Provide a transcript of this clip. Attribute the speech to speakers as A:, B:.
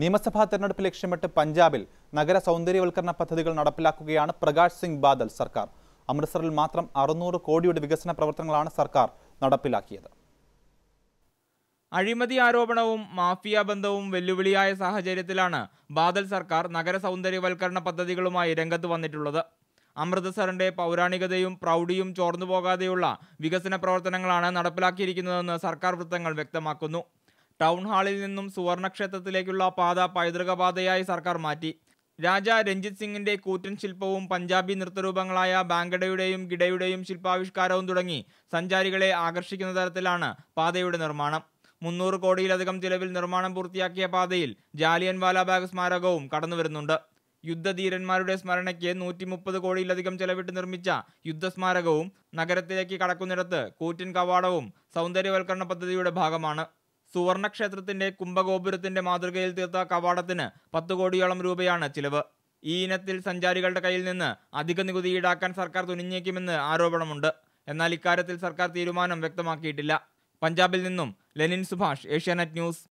A: നിയമസഭാ തെരഞ്ഞെടുപ്പ് ലക്ഷ്യമിട്ട് പഞ്ചാബിൽ നഗര സൗന്ദര്യവൽക്കരണ പദ്ധതികൾ നടപ്പിലാക്കുകയാണ് പ്രകാശ് സിംഗ് ബാദൽ സർക്കാർ അമൃത്സറിൽ മാത്രം അറുന്നൂറ് കോടിയുടെ വികസന പ്രവർത്തനങ്ങളാണ് സർക്കാർ നടപ്പിലാക്കിയത്
B: അഴിമതി ആരോപണവും മാഫിയ ബന്ധവും വെല്ലുവിളിയായ സാഹചര്യത്തിലാണ് ബാദൽ സർക്കാർ നഗര സൗന്ദര്യവൽക്കരണ പദ്ധതികളുമായി രംഗത്ത് വന്നിട്ടുള്ളത് അമൃത്സറിന്റെ പൗരാണികതയും പ്രൗഢിയും ചോർന്നു പോകാതെയുള്ള വികസന പ്രവർത്തനങ്ങളാണ് നടപ്പിലാക്കിയിരിക്കുന്നതെന്ന് സർക്കാർ വൃത്തങ്ങൾ വ്യക്തമാക്കുന്നു ടൗൺ ഹാളിൽ നിന്നും സുവർണക്ഷേത്രത്തിലേക്കുള്ള പാത പൈതൃക പാതയായി സർക്കാർ മാറ്റി രാജ രഞ്ജിത് സിംഗിന്റെ കൂറ്റൻ ശില്പവും പഞ്ചാബി നൃത്തരൂപങ്ങളായ ബാങ്കഡയുടെയും ഗിഡയുടെയും ശില്പാവിഷ്കാരവും തുടങ്ങി സഞ്ചാരികളെ ആകർഷിക്കുന്ന തരത്തിലാണ് പാതയുടെ നിർമ്മാണം മുന്നൂറ് കോടിയിലധികം ചിലവിൽ നിർമ്മാണം പൂർത്തിയാക്കിയ പാതയിൽ ജാലിയൻ വാലാബാഗ് സ്മാരകവും കടന്നുവരുന്നുണ്ട് യുദ്ധധീരന്മാരുടെ സ്മരണയ്ക്ക് നൂറ്റി മുപ്പത് കോടിയിലധികം ചെലവിട്ട് നിർമ്മിച്ച യുദ്ധസ്മാരകവും നഗരത്തിലേക്ക് കടക്കുന്നിടത്ത് കൂറ്റൻ കവാടവും സൗന്ദര്യവൽക്കരണ പദ്ധതിയുടെ ഭാഗമാണ് സുവർണക്ഷേത്രത്തിന്റെ കുംഭഗോപുരത്തിന്റെ മാതൃകയിൽ തീർത്ത കവാടത്തിന് പത്ത് കോടിയോളം രൂപയാണ് ചിലവ് ഈ ഇനത്തിൽ സഞ്ചാരികളുടെ കയ്യിൽ നിന്ന് അധിക നികുതി ഈടാക്കാൻ സർക്കാർ തുനിഞ്ഞേക്കുമെന്ന് ആരോപണമുണ്ട് എന്നാൽ ഇക്കാര്യത്തിൽ സർക്കാർ തീരുമാനം വ്യക്തമാക്കിയിട്ടില്ല പഞ്ചാബിൽ നിന്നും ലെനിൻ സുഭാഷ് ഏഷ്യാനെറ്റ് ന്യൂസ്